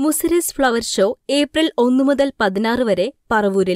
Muziris flower show April ഒന്നു മുതൽ പതിനാറ് വരെ പറവൂരിൽ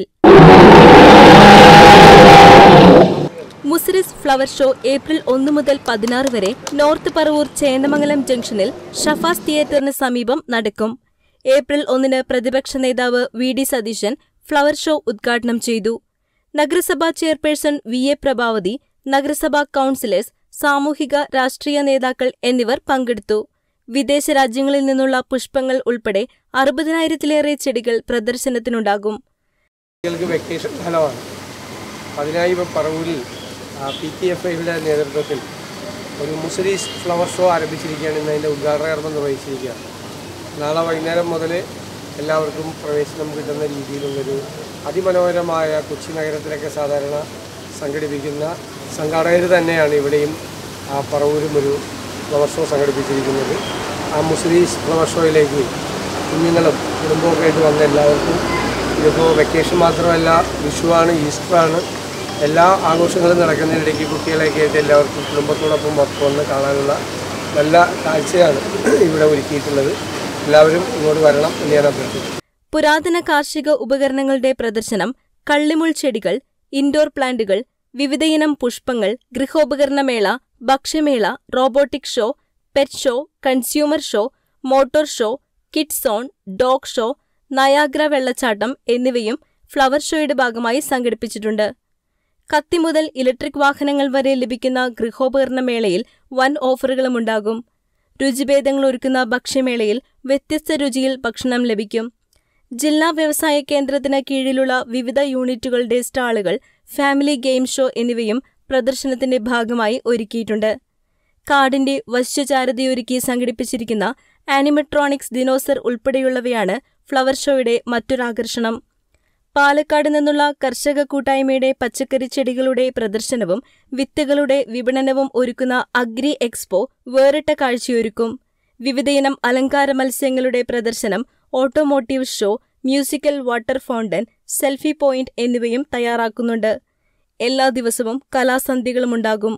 മുസിരിസ് ഫ്ലവർ ഷോ ഏപ്രിൽ ഒന്ന് മുതൽ പതിനാറ് വരെ നോർത്ത് പറവൂർ ചേന്നമംഗലം ജംഗ്ഷനിൽ ഷഫാസ് തിയേറ്ററിന് സമീപം നടക്കും ഏപ്രിൽ ഒന്നിന് പ്രതിപക്ഷ നേതാവ് V D Satheesan flower show ഉദ്ഘാടനം ചെയ്തു നഗരസഭാ ചെയർപേഴ്സൺ വി എ പ്രഭാവതി നഗരസഭാ കൌൺസിലേഴ്സ് സാമൂഹിക രാഷ്ട്രീയ നേതാക്കൾ എന്നിവർ പങ്കെടുത്തു വിദേശ രാജ്യങ്ങളിൽ നിന്നുള്ള പുഷ്പങ്ങൾ ഉൾപ്പെടെ അറുപതിനായിരത്തിലേറെ ചെടികൾ പ്രദർശനത്തിനുണ്ടാകും കുട്ടികൾക്ക് വെക്കേഷൻ കാലമാണ് അതിനായി ഇപ്പം പറവൂരിൽ പി ടി എഫ് ഐയുടെ നേതൃത്വത്തിൽ ഒരു മുസരീസ് ഫ്ലവർ ഷോ ആരംഭിച്ചിരിക്കുകയാണ് ഇന്ന് അതിൻ്റെ ഉദ്ഘാടന കർമ്മം നിർവഹിച്ചിരിക്കുകയാണ് നാളെ വൈകുന്നേരം മുതൽ എല്ലാവർക്കും പ്രവേശനം കിട്ടുന്ന രീതിയിലുള്ളൊരു അതിമനോഹരമായ കൊച്ചി നഗരത്തിലൊക്കെ സാധാരണ സംഘടിപ്പിക്കുന്ന സംഘാടകർ തന്നെയാണ് ഇവിടെയും ആ പറവൂരും ഒരു ഫ്ലവർ ഷോ സംഘടിപ്പിച്ചിരിക്കുന്നത് ആ മുസ്ലീസ് ഫ്ലവർ ഷോയിലേക്ക് കുഞ്ഞുങ്ങളും കുടുംബമൊക്കെ ആയിട്ട് വന്ന എല്ലാവർക്കും ഇതിപ്പോൾ വെക്കേഷൻ മാത്രമല്ല വിഷുവാണ് ഈസ്റ്ററാണ് എല്ലാ ആഘോഷങ്ങളും നടക്കുന്നതിനിടയ്ക്ക് കുട്ടികളെയൊക്കെ ആയിട്ട് എല്ലാവർക്കും കുടുംബത്തോടൊപ്പം മൊത്തം വന്ന് കാണാനുള്ള നല്ല കാഴ്ചയാണ് ഇവിടെ ഒരുക്കിയിട്ടുള്ളത് എല്ലാവരും ഇങ്ങോട്ട് വരണം എന്ന് ഞാൻ അഭ്യർത്ഥിക്കുന്നു പുരാതന കാർഷിക ഉപകരണങ്ങളുടെ പ്രദർശനം കള്ളിമുൾ ചെടികൾ ഇൻഡോർ പ്ലാന്റുകൾ വിവിധയിനം പുഷ്പങ്ങൾ ഗൃഹോപകരണമേള ഭക്ഷ്യമേള robotic show pet show consumer show motor show kid zone dog show Niagara വെള്ളച്ചാട്ടം എന്നിവയും ഫ്ലവർ ഷോയുടെ ഭാഗമായി സംഘടിപ്പിച്ചിട്ടുണ്ട് കത്തി മുതൽ ഇലക്ട്രിക് വാഹനങ്ങൾ വരെ ലഭിക്കുന്ന ഗൃഹോപകരണ മേളയിൽ വൻ ഓഫറുകളുമുണ്ടാകും രുചിഭേദങ്ങൾ ഒരുക്കുന്ന ഭക്ഷ്യമേളയിൽ വ്യത്യസ്ത രുചിയിൽ ഭക്ഷണം ലഭിക്കും ജില്ലാ വ്യവസായ കേന്ദ്രത്തിന് കീഴിലുള്ള വിവിധ യൂണിറ്റുകളുടെ സ്റ്റാളുകൾ ഫാമിലി ഗെയിം ഷോ എന്നിവയും പ്രദർശനത്തിന്റെ ഭാഗമായി ഒരുക്കിയിട്ടുണ്ട് കാടിന്റെ വശ്യചാരതയൊരുക്കി സംഘടിപ്പിച്ചിരിക്കുന്ന ആനിമട്രോണിക്സ് ദിനോസർ ഉൾപ്പെടെയുള്ളവയാണ് ഫ്ലവർ ഷോയുടെ മറ്റൊരാകർഷണം പാലക്കാട് നിന്നുള്ള കർഷക കൂട്ടായ്മയുടെ പച്ചക്കറി ചെടികളുടെ പ്രദർശനവും വിത്തുകളുടെ വിപണനവും ഒരുക്കുന്ന അഗ്രി എക്സ്പോ വേറിട്ട കാഴ്ചയൊരുക്കും വിവിധയിനം അലങ്കാര മത്സ്യങ്ങളുടെ പ്രദർശനം automotive show musical water fountain selfie point എന്നിവയും തയ്യാറാക്കുന്നുണ്ട് എല്ലാ ദിവസവും കലാസന്ധ്യകളുമുണ്ടാകും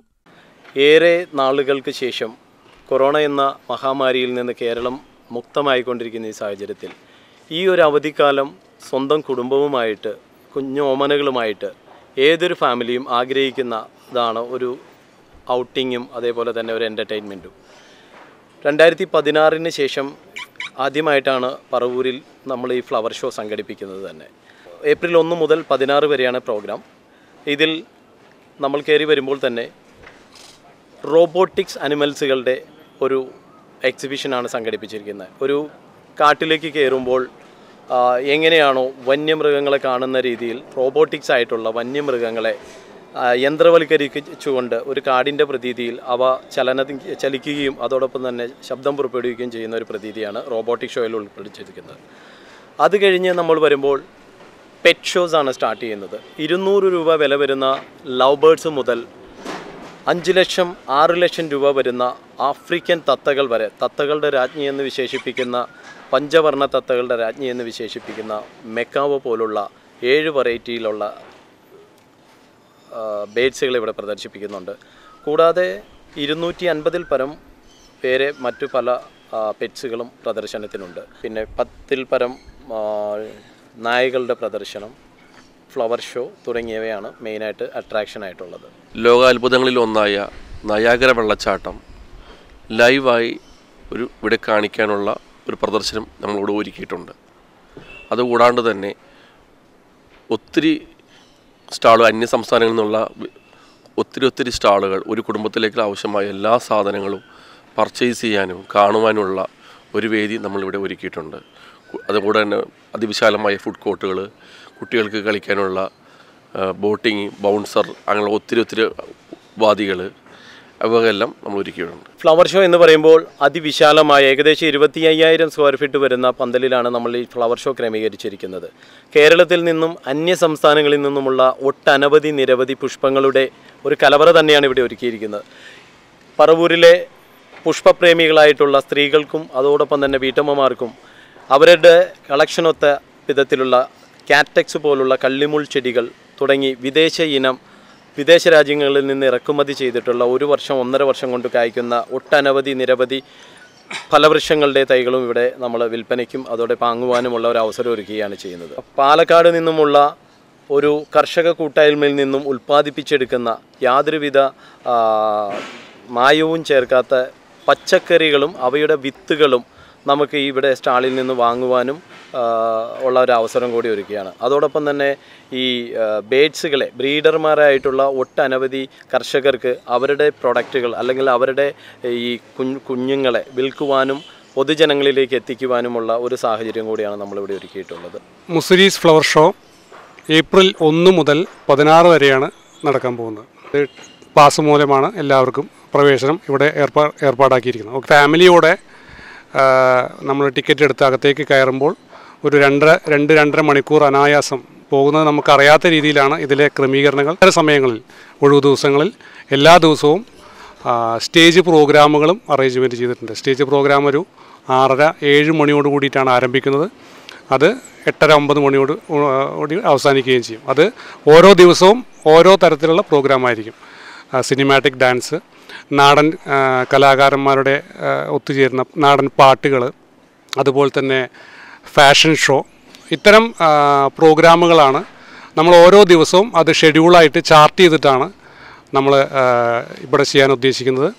ഏറെ നാളുകൾക്ക് ശേഷം കൊറോണ എന്ന മഹാമാരിയിൽ നിന്ന് കേരളം മുക്തമായിക്കൊണ്ടിരിക്കുന്ന ഈ സാഹചര്യത്തിൽ ഈ ഒരു അവധിക്കാലം സ്വന്തം കുടുംബവുമായിട്ട് കുഞ്ഞു ഓമനകളുമായിട്ട് ഏതൊരു ഫാമിലിയും ആഗ്രഹിക്കുന്നതാണ് ഒരു ഔട്ടിങ്ങും അതേപോലെ തന്നെ ഒരു എൻ്റർടൈൻമെൻറ്റും രണ്ടായിരത്തി പതിനാറിന് ശേഷം ആദ്യമായിട്ടാണ് പറവൂരിൽ നമ്മൾ ഈ ഫ്ലവർ ഷോ സംഘടിപ്പിക്കുന്നത് തന്നെ ഏപ്രിൽ ഒന്ന് മുതൽ പതിനാറ് വരെയാണ് പ്രോഗ്രാം ഇതിൽ നമ്മൾ കയറി വരുമ്പോൾ തന്നെ റോബോട്ടിക്സ് അനിമൽസുകളുടെ ഒരു എക്സിബിഷനാണ് സംഘടിപ്പിച്ചിരിക്കുന്നത് ഒരു കാട്ടിലേക്ക് കയറുമ്പോൾ ആ, എങ്ങനെയാണോ വന്യമൃഗങ്ങളെ കാണുന്ന രീതിയിൽ റോബോട്ടിക്സ് ആയിട്ടുള്ള വന്യമൃഗങ്ങളെ ആ, യന്ത്രവൽക്കരിച്ചുകൊണ്ട് ഒരു കാടിൻ്റെ പ്രതീതിയിൽ അവ ചലന ചലിക്കുകയും അതോടൊപ്പം തന്നെ ശബ്ദം പുറപ്പെടുവിക്കുകയും ചെയ്യുന്ന ഒരു പ്രതീതിയാണ് റോബോട്ടിക് ഷോയിൽ ഉൾപ്പെടുത്തിയിരിക്കുന്നത് അത് കഴിഞ്ഞ് നമ്മൾ വരുമ്പോൾ പെറ്റ് ഷോസ് ആണ് സ്റ്റാർട്ട് ചെയ്യുന്നത് ഇരുന്നൂറ് രൂപ വില വരുന്ന ലവ് ബേർഡ്സ് മുതൽ അഞ്ച് ലക്ഷം ആറ് ലക്ഷം രൂപ വരുന്ന ആഫ്രിക്കൻ തത്തകൾ വരെ തത്തകളുടെ രാജ്ഞി എന്ന് വിശേഷിപ്പിക്കുന്ന പഞ്ചവർണ്ണ തത്തകളുടെ രാജ്ഞി എന്ന് വിശേഷിപ്പിക്കുന്ന മെക്കാവോ പോലുള്ള ഏഴ് വെറൈറ്റിയിലുള്ള ബേഡ്സുകൾ ഇവിടെ പ്രദർശിപ്പിക്കുന്നുണ്ട് കൂടാതെ ഇരുന്നൂറ്റി അൻപതിൽ പരം പേരെ മറ്റു പല പെറ്റ്സുകളും പ്രദർശനത്തിനുണ്ട് പിന്നെ പത്തിൽ പരം ആ, നായകളുടെ പ്രദർശനം ഫ്ലവർ ഷോ തുടങ്ങിയവയാണ് മെയിനായിട്ട് അട്രാക്ഷൻ ആയിട്ടുള്ളത് ലോകാത്ഭുതങ്ങളിൽ ഒന്നായ നയാഗര വെള്ളച്ചാട്ടം ലൈവായി ഒരു ഇവിടെ കാണിക്കാനുള്ള ഒരു പ്രദർശനം നമ്മളിവിടെ ഒരുക്കിയിട്ടുണ്ട് അതുകൂടാണ്ട് തന്നെ ഒത്തിരി സ്റ്റാളുകൾ അന്യ സംസ്ഥാനങ്ങളിൽ നിന്നുള്ള വി- ഒത്തിരി ഒത്തിരി സ്റ്റാളുകൾ ഒരു കുടുംബത്തിലേക്ക് ആവശ്യമായ എല്ലാ സാധനങ്ങളും പർച്ചേസ് ചെയ്യാനും കാണുവാനുമുള്ള ഒരു വേദി നമ്മളിവിടെ ഒരുക്കിയിട്ടുണ്ട് കു- അതുകൂടെ തന്നെ അതിവിശാലമായ ഫുഡ് കോർട്ടുകൾ കുട്ടികൾക്ക് കളിക്കാനുള്ള ബോട്ടിങ് ബൗൺസർ അങ്ങനെ ഒത്തിരി ഒത്തിരി ഉപാധികൾ അവയെല്ലാം നമ്മൾ ഒരുക്കിയിട്ടുണ്ട് ഫ്ലവർ ഷോ എന്ന് പറയുമ്പോൾ അതിവിശാലമായ ഏകദേശം ഇരുപത്തി അയ്യായിരം സ്ക്വയർ ഫീറ്റ് വരുന്ന പന്തലിലാണ് നമ്മൾ ഈ ഫ്ലവർ ഷോ ക്രമീകരിച്ചിരിക്കുന്നത് കേരളത്തിൽ നിന്നും അന്യ സംസ്ഥാനങ്ങളിൽ നിന്നുമുള്ള ഒട്ടനവധി നിരവധി പുഷ്പങ്ങളുടെ ഒരു കലവറ തന്നെയാണ് ഇവിടെ ഒരുക്കിയിരിക്കുന്നത് പറവൂരിലെ പുഷ്പപ്രേമികളായിട്ടുള്ള സ്ത്രീകൾക്കും അതോടൊപ്പം തന്നെ വീട്ടമ്മമാർക്കും അവരുടെ കളക്ഷനൊത്ത വിധത്തിലുള്ള കാറ്റക്സ് പോലുള്ള കള്ളിമുൾ ചെടികൾ തുടങ്ങി വിദേശ ഇനം വിദേശ രാജ്യങ്ങളിൽ നിന്ന് ഇറക്കുമതി ചെയ്തിട്ടുള്ള ഒരു വർഷം ഒന്നര വർഷം കൊണ്ട് കായ്ക്കുന്ന ഒട്ടനവധി നിരവധി ഫലവൃക്ഷങ്ങളുടെ തൈകളും ഇവിടെ നമ്മൾ വിൽപ്പനയ്ക്കും അതോടെ വാങ്ങുവാനുമുള്ള ഒരു അവസരം ഒരുക്കുകയാണ് ചെയ്യുന്നത് പാലക്കാട് നിന്നുമുള്ള ഒരു കർഷക കൂട്ടായ്മയിൽ നിന്നും ഉൽപ്പാദിപ്പിച്ചെടുക്കുന്ന യാതൊരുവിധ ആ, മായവും ചേർക്കാത്ത പച്ചക്കറികളും അവയുടെ വിത്തുകളും നമുക്ക് ഇവിടെ സ്റ്റാളിൽ നിന്ന് വാങ്ങുവാനും ആ, ഉള്ള ഒരു അവസരം കൂടി ഒരുക്കുകയാണ് അതോടൊപ്പം തന്നെ ഈ ബേഡ്സുകളെ ബ്രീഡർമാരായിട്ടുള്ള ഒട്ടനവധി കർഷകർക്ക് അവരുടെ പ്രൊഡക്റ്റുകൾ അല്ലെങ്കിൽ അവരുടെ ഈ കുഞ്ഞ് കുഞ്ഞുങ്ങളെ വിൽക്കുവാനും പൊതുജനങ്ങളിലേക്ക് എത്തിക്കുവാനുമുള്ള ഒരു സാഹചര്യം കൂടിയാണ് നമ്മളിവിടെ ഒരുക്കിയിട്ടുള്ളത് മുസിരീസ് ഫ്ലവർ ഷോ ഏപ്രിൽ ഒന്ന് മുതൽ പതിനാറ് വരെയാണ് നടക്കാൻ പോകുന്നത് ഇത് പാസ് മൂലമാണ് എല്ലാവർക്കും പ്രവേശനം ഇവിടെ ഏർപ്പാ ഏർപ്പാടാക്കിയിരിക്കുന്നത് ഫാമിലിയോടെ നമ്മൾ ടിക്കറ്റ് എടുത്ത് അകത്തേക്ക് കയറുമ്പോൾ ഒരു രണ്ടര രണ്ട് രണ്ടര മണിക്കൂർ അനായാസം പോകുന്നത് നമുക്കറിയാത്ത രീതിയിലാണ് ഇതിലെ ക്രമീകരണങ്ങൾ ചില സമയങ്ങളിൽ ഒഴിവു ദിവസങ്ങളിൽ എല്ലാ ദിവസവും ആ, സ്റ്റേജ് പ്രോഗ്രാമുകളും അറേഞ്ച്മെൻറ്റ് ചെയ്തിട്ടുണ്ട് സ്റ്റേജ് പ്രോഗ്രാം ഒരു ആറര ഏഴ് മണിയോട് കൂടിയിട്ടാണ് ആരംഭിക്കുന്നത് അത് എട്ടര ഒമ്പത് മണിയോട് കൂടി അവസാനിക്കുകയും ചെയ്യും അത് ഓരോ ദിവസവും ഓരോ തരത്തിലുള്ള പ്രോഗ്രാം ആയിരിക്കും സിനിമാറ്റിക് ഡാൻസ് നാടൻ ആ, കലാകാരന്മാരുടെ ആ, ഒത്തുചേരുന്ന നാടൻ പാട്ടുകൾ അതുപോലെ തന്നെ ഫാഷൻ ഷോ ഇത്തരം ആ, പ്രോഗ്രാമുകളാണ് നമ്മൾ ഓരോ ദിവസവും അത് ഷെഡ്യൂളായിട്ട് ചാർട്ട് ചെയ്തിട്ടാണ് നമ്മൾ ഇവിടെ ചെയ്യാൻ ഉദ്ദേശിക്കുന്നത്